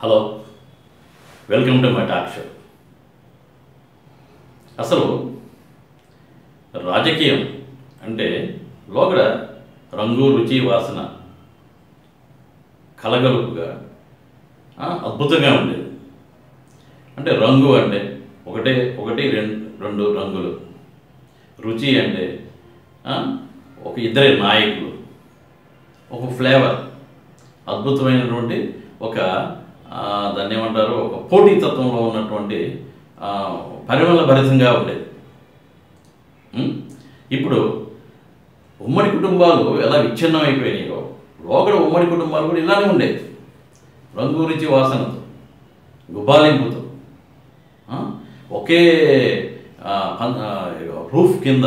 Hello welcome to my talk show అసలు రాజకీయం అంటే లోగడ రంగు రుచి వాసన కలగలుపుగా ఆ, అద్భుతంగా ఉండేది అంటే రంగు అంటే ఒకటే ఒకటి రెండు రెండు రంగులు రుచి అంటే ఆ, ఒక ఇద్దరే నాయకులు ఒక ఫ్లేవర్ అద్భుతమైనటువంటి ఒక ఆ, దాన్ని ఏమంటారు ఒక పోటీతత్వంలో ఉన్నటువంటి ఆ, పరిమళ భరితంగా ఉండేది ఉం? ఇప్పుడు ఉమ్మడి కుటుంబాలు ఎలా విచ్ఛిన్నం అయిపోయినాయో లోకడ ఉమ్మడి కుటుంబాలు కూడా ఇలానే ఉండేవి రంగు రుచి వాసనతో గుబాలింపుతో ఆ? ఒకే ఆ, పం- ఆ, రూఫ్ కింద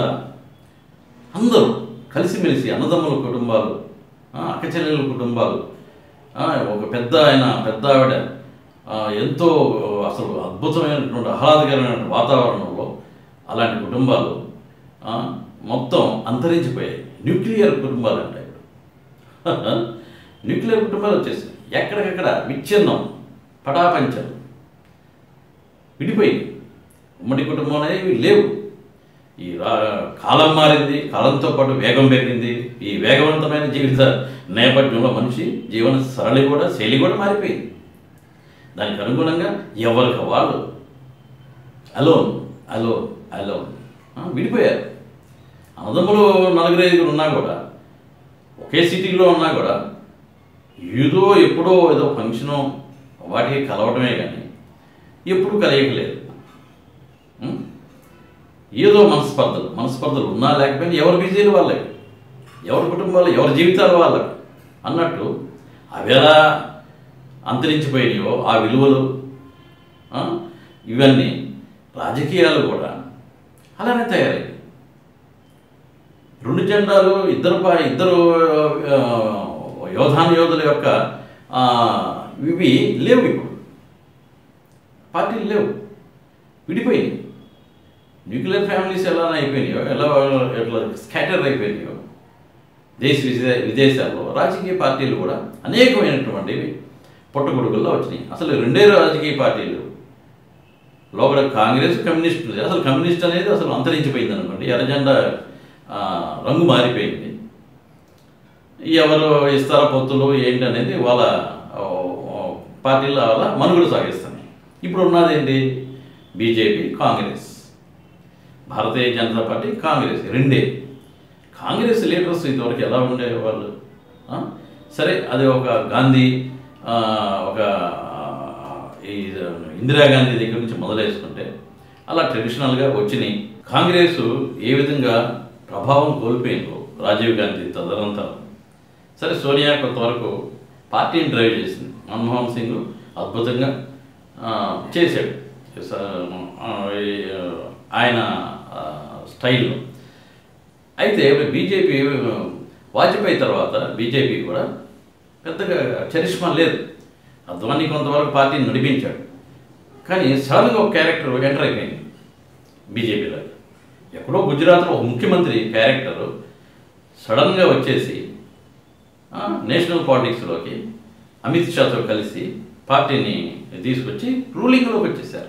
అందరూ కలిసిమెలిసి అన్నదమ్ముల కుటుంబాలు ఆ, అక్కచెల్లెల కుటుంబాలు ఆ, ఒక పెద్ద ఆయన పెద్ద ఆవిడ ఆ, ఎంతో అసలు అద్భుతమైనటువంటి ఆహ్లాదకరమైన వాతావరణంలో అలాంటి కుటుంబాలు ఆ, మొత్తం అంతరించిపోయాయి న్యూక్లియర్ కుటుంబాలు అంటే ఇప్పుడు న్యూక్లియర్ కుటుంబాలు వచ్చేసాయి ఎక్కడికక్కడ విచ్ఛిన్నం పటాపంచం విడిపోయింది ఉమ్మడి కుటుంబం అనేవి లేవు ఈ రా కాలం మారింది కాలంతో పాటు వేగం పెరిగింది ఈ వేగవంతమైన జీవిత నేపథ్యంలో మనిషి జీవన సరళి కూడా శైలి కూడా మారిపోయింది దానికి అనుగుణంగా ఎవరికి వాళ్ళు అలోన్ అలోన్ అలోన్ విడిపోయారు అన్నదమ్ములు నలుగురు ఐదుగురు ఉన్నా కూడా ఒకే సిటీలో ఉన్నా కూడా ఏదో ఎప్పుడో ఏదో ఫంక్షను వాటికి కలవటమే కానీ ఎప్పుడు కలయకలేదు ఉం? ఏదో మనస్పర్ధలు మనస్పర్ధలు ఉన్నా లేకపోయినా ఎవరి బిజీలు వాళ్ళకి ఎవరి కుటుంబాలు ఎవరి జీవితాలు వాళ్ళకి అన్నట్టు అవి ఎలా అంతరించిపోయినాయో ఆ విలువలు ఆ, ఇవన్నీ రాజకీయాలు కూడా అలానే తయారయ్యాయి రెండు జెండాలు ఇద్దరు పా ఇద్దరు ఆ, యోధాను యోధుల యొక్క ఆ, ఇవి లేవు ఇప్పుడు పార్టీలు లేవు విడిపోయినాయి న్యూక్లియర్ ఫ్యామిలీస్ ఎలా అయిపోయినాయో ఎలా ఎట్లా స్కాటర్ అయిపోయినాయో దేశ విదే విదేశాల్లో రాజకీయ పార్టీలు కూడా అనేకమైనటువంటివి పుట్టగొడుగుల్లో వచ్చినాయి అసలు రెండే రాజకీయ పార్టీలు లోపల కాంగ్రెస్ కమ్యూనిస్టులు అసలు కమ్యూనిస్ట్ అనేది అసలు అంతరించిపోయింది అనుకోండి ఎర్రజెండా ఆ, రంగు మారిపోయింది ఎవరు ఇస్తారా పొత్తులు ఏంటి అనేది వాళ్ళ ఆ, ఆ, పార్టీల వాళ్ళ మనుగడ సాగిస్తున్నాయి ఇప్పుడు ఉన్నది ఏంటి బీజేపీ కాంగ్రెస్ భారతీయ జనతా పార్టీ కాంగ్రెస్ రెండే కాంగ్రెస్ లీడర్స్ ఇంతవరకు ఎలా ఉండేవాళ్ళు ఆ? సరే అది ఒక గాంధీ ఆ, ఒక ఆ, ఈ ఇందిరాగాంధీ దగ్గర నుంచి మొదలేసుకుంటే అలా ట్రెడిషనల్గా వచ్చినాయి కాంగ్రెస్ ఏ విధంగా ప్రభావం కోల్పోయిందో రాజీవ్ గాంధీ తదనంతరం సరే సోనియా కొంతవరకు పార్టీని డ్రైవ్ చేసింది మన్మోహన్ సింగ్ అద్భుతంగా ఆ, చేశాడు స- ఆ, ఈ, ఆ, ఆయన ఆ, స్టైల్లో అయితే బీజేపీ వాజ్పేయి తర్వాత బీజేపీ కూడా పెద్దగా చరిష్మా లేదు అద్వానీ కొంతవరకు పార్టీని నడిపించాడు కానీ సడన్గా ఒక క్యారెక్టర్ ఎంటర్ అయిపోయింది బీజేపీలో ఎక్కడో గుజరాత్లో ఒక ముఖ్యమంత్రి క్యారెక్టర్ సడన్గా వచ్చేసి ఆ, నేషనల్ పాలిటిక్స్లోకి అమిత్ షాతో కలిసి పార్టీని తీసుకొచ్చి రూలింగ్లోకి వచ్చేసారు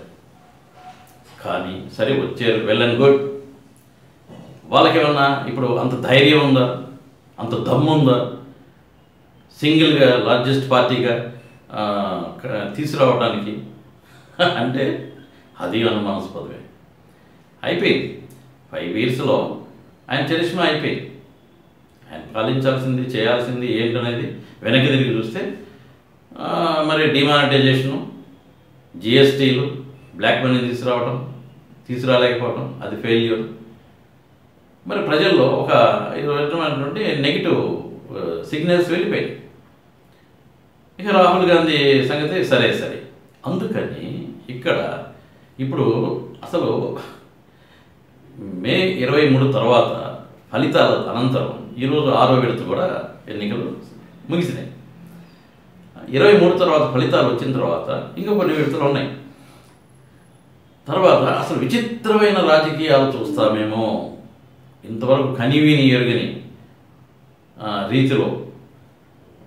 కానీ సరే వచ్చారు వెల్ అండ్ గుడ్ వాళ్ళకేమన్నా ఇప్పుడు అంత ధైర్యం ఉందా అంత దమ్ము ఉందా సింగిల్గా లార్జెస్ట్ పార్టీగా ఆ, క- తీసుకురావడానికి అంటే అది అనుమానాస్పదమే అయిపోయింది ఫైవ్ ఇయర్స్లో ఆయన చరిష్మా అయిపోయింది ఆయన పాలించాల్సింది చేయాల్సింది ఏంటనేది వెనక్కి తిరిగి చూస్తే ఆ, మరి డిమానిటైజేషను జిఎస్టీలు బ్లాక్ మనీ తీసుకురావడం తీసుకురాలేకపోవడం అది ఫెయిల్యూర్ మరి ప్రజల్లో ఒక ఇది రకమైనటువంటి నెగిటివ్ సిగ్నల్స్ వెళ్ళిపోయాయి ఇక రాహుల్ గాంధీ సంగతి సరే సరే అందుకని ఇక్కడ ఇప్పుడు అసలు మే ఇరవై మూడు తర్వాత ఫలితాల అనంతరం ఈరోజు ఆరో విడత కూడా ఎన్నికలు ముగిసినాయి ఇరవై మూడు తర్వాత ఫలితాలు వచ్చిన తర్వాత ఇంకా కొన్ని విడతలు ఉన్నాయి తర్వాత అసలు విచిత్రమైన రాజకీయాలు చూస్తామేమో ఇంతవరకు కనివిని ఎరుగని ఆ, రీతిలో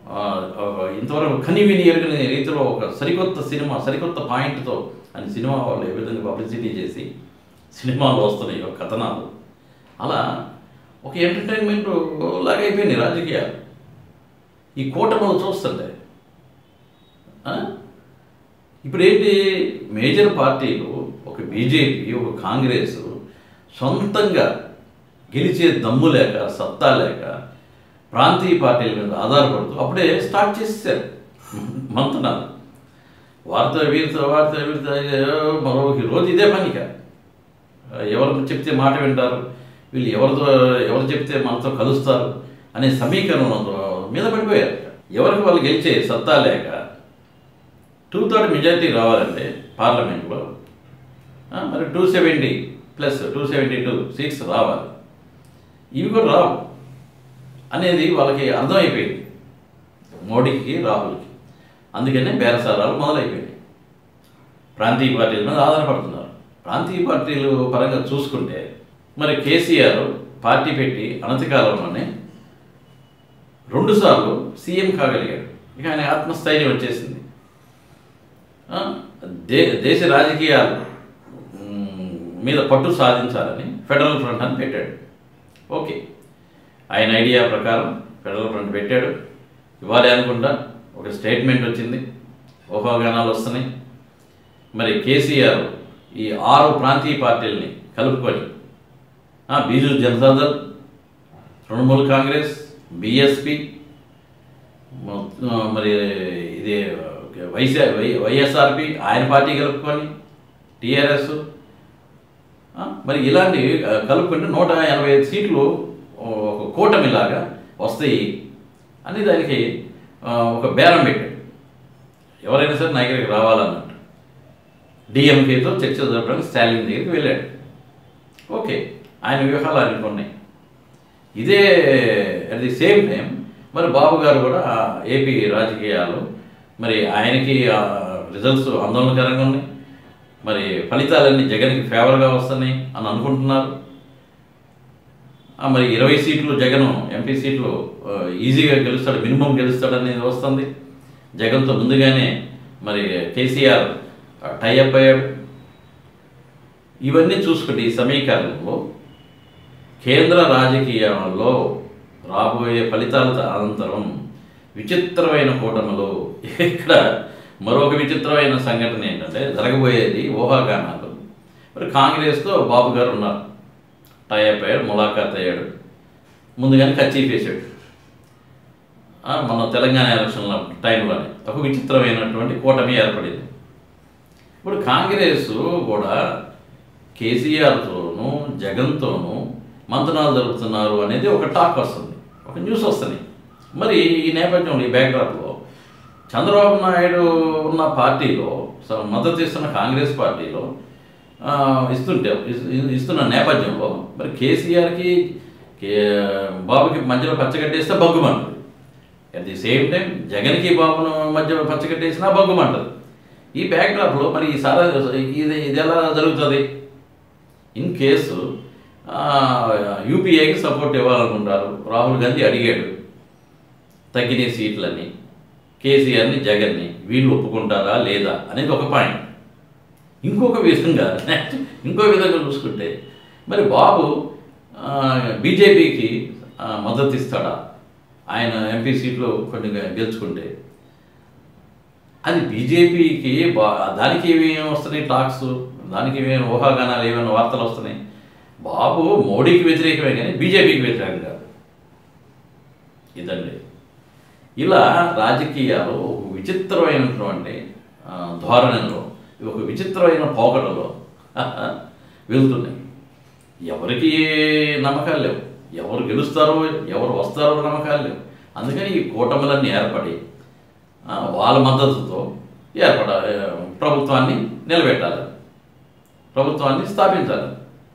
ఆ, ఒక ఇంతవరకు కని విని ఎరుగని రీతిలో ఒక సరికొత్త సినిమా సరికొత్త పాయింట్తో అని సినిమా వాళ్ళు ఏ విధంగా పబ్లిసిటీ చేసి సినిమాలు వస్తున్నాయి ఒక కథనాలు అలా ఒక ఎంటర్టైన్మెంట్ లాగా అయిపోయినాయి రాజకీయాలు ఈ కూటమిలో చూస్తుంటే ఆ? ఇప్పుడు ఏంటి మేజర్ పార్టీలు ఒక బీజేపీ ఒక కాంగ్రెస్ సొంతంగా గెలిచే దమ్ము లేక సత్తా లేక ప్రాంతీయ పార్టీల మీద ఆధారపడుతూ అప్పుడే స్టార్ట్ చేసేసారు మంతనాలు వారితో వీరితో వారితో వీరితో మరో రోజు ఇదే పనిక ఎవరు చెప్తే మాట వింటారు వీళ్ళు ఎవరితో ఎవరు చెప్తే మనతో కలుస్తారు అనే సమీకరణంతో మీద పడిపోయారు ఎవరికి వాళ్ళు గెలిచే సత్తా లేక టూ థర్డ్ మెజారిటీ రావాలంటే పార్లమెంట్లో ఆ, మరి two seventy plus two seventy two seats రావాలి ఇవి కూడా రావు అనేది వాళ్ళకి అర్థమైపోయింది మోడీకి రాహుల్కి అందుకనే బేరసారాలు మొదలైపోయినాయి ప్రాంతీయ పార్టీల మీద ఆధారపడుతున్నారు ప్రాంతీయ పార్టీలు పరంగా చూసుకుంటే మరి కేసీఆర్ పార్టీ పెట్టి అనతికాలంలోనే రెండుసార్లు సీఎం కాగలిగాడు ఇక ఆయన ఆత్మస్థైర్యం వచ్చేసింది ఆ, దే దేశ రాజకీయాలు మ్, మీద పట్టు సాధించాలని ఫెడరల్ ఫ్రంట్ అని పెట్టాడు ఓకే ఆయన ఐడియా ప్రకారం ఫెడరల్ ఫ్రంట్ పెట్టాడు ఇవ్వాలి అనుకుంటా ఒక స్టేట్మెంట్ వచ్చింది ఊహాగానాలు వస్తున్నాయి మరి కేసీఆర్ ఈ ఆరు ప్రాంతీయ పార్టీలని కలుపుకొని ఆ, బీజు జనతాదళ్ తృణమూల్ కాంగ్రెస్ బీఎస్పీ మరి ఇది వైసీ వై వైఎస్ఆర్పి ఆయన పార్టీ కలుపుకొని టీఆర్ఎస్ మరి ఇలాంటి ఆ, కలుపుకుంటే నూట ఎనభై ఐదు సీట్లు ఒక కూటమిలాగా వస్తాయి అని దానికి ఆ, ఒక బేరం పెట్టాడు ఎవరైనా సరే నా దగ్గరికి రావాలన్నట్టు డిఎంకేతో చర్చ జరపడానికి స్టాలిన్ దగ్గరికి వెళ్ళాడు ఓకే ఆయన వ్యూహాలు ఆయనకు ఉన్నాయి ఇదే అట్ ది సేమ్ టైం మరి బాబు గారు కూడా ఆ ఏపీ రాజకీయాలు మరి ఆయనకి రిజల్ట్స్ ఆందోళనకరంగా ఉన్నాయి మరి ఫలితాలన్నీ జగన్కి ఫేవర్గా వస్తున్నాయి అని అనుకుంటున్నారు ఆ, మరి ఇరవై సీట్లు జగన్ ఎంపీ సీట్లు ఆ, ఈజీగా గెలుస్తాడు మినిమం గెలుస్తాడు అనేది వస్తుంది జగన్తో ముందుగానే మరి కేసీఆర్ టైఅప్ అయ్యాడు ఇవన్నీ చూసుకుంటే ఈ సమీకరణంలో కేంద్ర రాజకీయాల్లో రాబోయే ఫలితాల అనంతరం విచిత్రమైన కూటములు ఇక్కడ మరొక విచిత్రమైన సంఘటన ఏంటంటే జరగబోయేది ఊహాగానాలు మరి కాంగ్రెస్తో బాబు గారు ఉన్నారు టైఅప్ అయ్యాడు ములాఖాత్ అయ్యాడు ముందుగానే కచ్చీఫ్ వేసాడు ఆ, మన తెలంగాణ ఎలక్షన్ల టైంలోనే ఒక విచిత్రమైనటువంటి కూటమి ఏర్పడింది ఇప్పుడు కాంగ్రెస్ కూడా కేసీఆర్తోనూ జగన్తోనూ మంతనాలు జరుపుతున్నారు అనేది ఒక టాక్ వస్తుంది ఒక న్యూస్ వస్తుంది మరి ఈ నేపథ్యంలో ఈ బ్యాక్డ్రాప్లో చంద్రబాబు నాయుడు ఉన్న పార్టీలో స- మద్దతు ఇస్తున్న కాంగ్రెస్ పార్టీలో ఆ, ఇస్తుంటే ఇస్- ఇస్తున్న నేపథ్యంలో మరి కేసీఆర్కి కే బాబుకి మధ్యలో పచ్చగడ్డేస్తే బగ్గుమంటుంది అట్ ది సేమ్ టైం జగన్కి బాబును మధ్య పచ్చగడ్డేసినా బగ్గుమంటుంది ఈ బ్యాక్డ్రాప్లో మరి ఈ సారా ఇది ఇది ఎలా జరుగుతుంది ఇన్ కేసు యూపీఏకి సపోర్ట్ ఇవ్వాలనుకుంటారు రాహుల్ గాంధీ అడిగాడు తగ్గిన సీట్లని కేసీఆర్ని జగన్ని వీళ్ళు ఒప్పుకుంటారా లేదా అనేది ఒక పాయింట్ ఇంకొక విధంగా ఇంకో విధంగా చూసుకుంటే మరి బాబు బీజేపీకి మద్దతు ఇస్తాడా ఆయన ఎంపీ సీట్లు కొన్ని గెలుచుకుంటే అది బీజేపీకి బా దానికి ఏమేమి వస్తున్నాయి టాక్స్ దానికి ఏమేమి ఊహాగానాలు ఏమైనా వార్తలు వస్తున్నాయి బాబు మోడీకి వ్యతిరేకమే కానీ బీజేపీకి వ్యతిరేకం కాదు ఇదండి ఇలా రాజకీయాలు ఒక విచిత్రమైనటువంటి ఆ, ధోరణిలో ఒక విచిత్రమైన పోకడలో వెళ్తున్నాయి ఎవరికి నమ్మకాలు లేవు ఎవరు గెలుస్తారో ఎవరు వస్తారో నమ్మకాలు లేవు అందుకని ఈ కూటములన్నీ ఏర్పడి ఆ, వాళ్ళ మద్దతుతో ఏర్పడ ప్రభుత్వాన్ని నిలబెట్టాలి ప్రభుత్వాన్ని స్థాపించాలి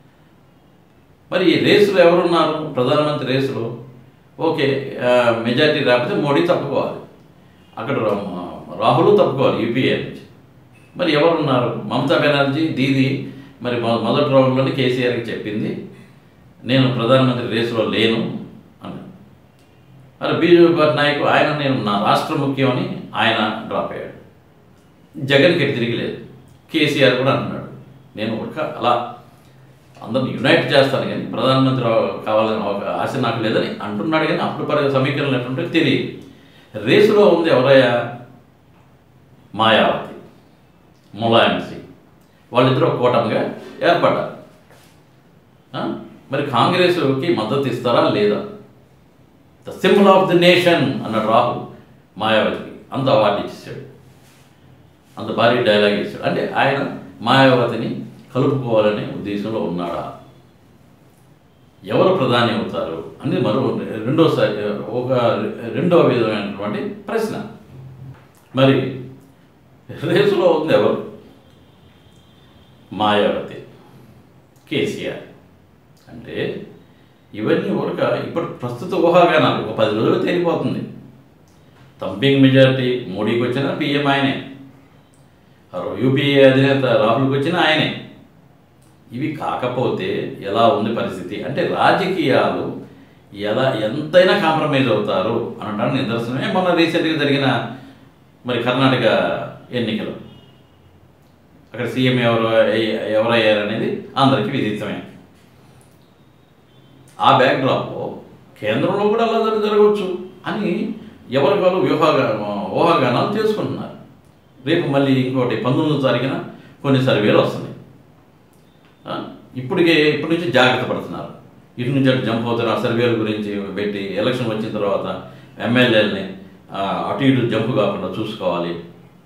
మరి ఈ రేసులో ఎవరున్నారు ప్రధానమంత్రి రేసులో ఓకే ఆ, మెజారిటీ రాకపోతే మోడీ తప్పుకోవాలి అక్కడ రా- రాహుల్ తప్పుకోవాలి యూపీఏ నుంచి మరి ఎవరున్నారు మమతా బెనర్జీ దీది మరి మొ- మొదటి రౌండ్లోనే కేసీఆర్కి చెప్పింది నేను ప్రధానమంత్రి రేసులో లేను అని మరి బీజేపీ పార్టీ నాయకుడు ఆయన నేను నా రాష్ట్ర ముఖ్యం అని ఆయన డ్రాప్ అయ్యాడు జగన్కి ఎటు తిరిగి లేదు కేసీఆర్ కూడా అంటున్నాడు నేను ఒక అలా అందరిని యునైట్ చేస్తాను కానీ ప్రధానమంత్రి కావాలని ఒక ఆశ నాకు లేదని అంటున్నాడు కానీ అప్పుడు పరి సమీకరణలు ఎట్లుంటే తెలియదు రేసులో ఉంది ఎవరయ్యా మాయావతి ములాయం సింగ్ వాళ్ళిద్దరూ ఒక కూటమిగా ఏర్పడ్డారు ఆ? మరి కాంగ్రెస్కి మద్దతు ఇస్తారా లేదా the symbol of the nation అన్నాడు రాహుల్ మాయావతికి అంత అవార్డు ఇచ్చేసాడు అంత భారీ డైలాగ్ ఇచ్చాడు అంటే ఆయన మాయావతిని కలుపుకోవాలనే ఉద్దేశంలో ఉన్నాడా ఎవరు ప్రధాని అవుతారు అనేది మరో రెండోసారి ఒక రెండో విధమైనటువంటి ప్రశ్న మరి రేసులో ఉంది ఎవరు మాయావతి కేసీఆర్ అంటే ఇవన్నీ ఊరక ఇప్పుడు ప్రస్తుత ఊహాగానాలు ఒక పది రోజులు తేలిపోతుంది తంపింగ్ మెజారిటీ మోడీకి వచ్చిన పిఎం ఆయనే యూపీఏ అధినేత రాహుల్కి వచ్చిన ఆయనే ఇవి కాకపోతే ఎలా ఉంది పరిస్థితి అంటే రాజకీయాలు ఎలా ఎంతైనా కాంప్రమైజ్ అవుతారు అనడానికి నిదర్శనమే మొన్న రీసెంట్గా జరిగిన మరి కర్ణాటక ఎన్నికలు అక్కడ సీఎం ఎవరు ఎవరయ్యారు అనేది అందరికీ విదితమే ఆ బ్యాక్డ్రాప్లో కేంద్రంలో కూడా అలా జర- జరగవచ్చు అని ఎవరికి వాళ్ళు వ్యూహాగా ఊహాగానాలు చేసుకుంటున్నారు రేపు మళ్ళీ ఇంకోటి పంతొమ్మిదో తారీఖున కొన్ని సర్వేలు వస్తున్నాయి ఆ, ఇప్పటికే ఇప్పటి నుంచి జాగ్రత్త పడుతున్నారు ఇటు నుంచి అటు జంప్ అవుతున్నారు సర్వేల గురించి పెట్టి ఎలక్షన్ వచ్చిన తర్వాత ఎమ్మెల్యేలని అటు ఇటు జంప్ కాకుండా చూసుకోవాలి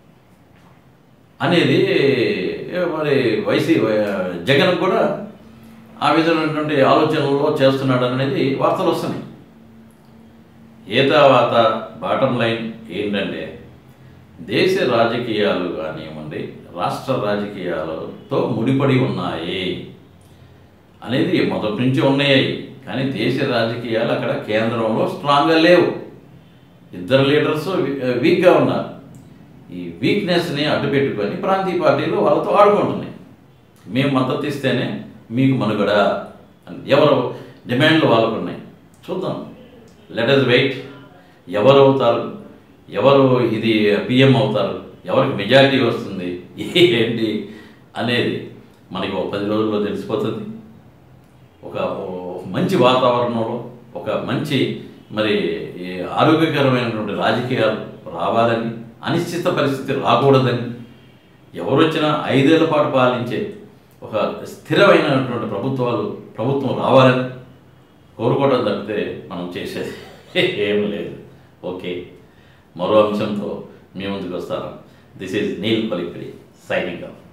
అనేది ఏ, మరి వైసీ జగన్ కూడా ఆ విధమైనటువంటి ఆలోచనలో చేస్తున్నాడు అనేది వార్తలు వస్తున్నాయి ఏ తర్వాత బాటం లైన్ ఏంటంటే దేశ రాజకీయాలు కానివ్వండి రాష్ట్ర రాజకీయాలతో ముడిపడి ఉన్నాయి అనేది మొదటి నుంచి ఉన్నాయి కానీ దేశ రాజకీయాలు అక్కడ కేంద్రంలో స్ట్రాంగ్గా లేవు ఇద్దరు లీడర్స్ వీక్గా ఉన్నారు ఈ వీక్నెస్ని అడ్డు పెట్టుకొని ప్రాంతీయ పార్టీలు వాళ్ళతో ఆడుకుంటున్నాయి మేము మద్దతు ఇస్తేనే మీకు మనుగడ అని ఎవరు డిమాండ్లు వాళ్ళకు ఉన్నాయి చూద్దాం లెట్ అస్ వెయిట్ ఎవరు అవుతారు ఎవరు ఇది పిఎం అవుతారు ఎవరికి మెజారిటీ వస్తుంది ఏంటి అనేది మనకి ఒక పది రోజుల్లో తెలిసిపోతుంది ఒక ఓ మంచి వాతావరణంలో ఒక మంచి మరి ఈ ఆరోగ్యకరమైనటువంటి రాజకీయాలు రావాలని అనిశ్చిత పరిస్థితి రాకూడదని ఎవరు వచ్చినా ఐదేళ్ల పాటు పాలించే ఒక స్థిరమైనటువంటి ప్రభుత్వాలు ప్రభుత్వం రావాలని కోరుకోవడం తప్పితే మనం చేసేది ఏం లేదు ఓకే మరో అంశంతో మీ ముందుకు వస్తాను this is Neel Palipidi signing of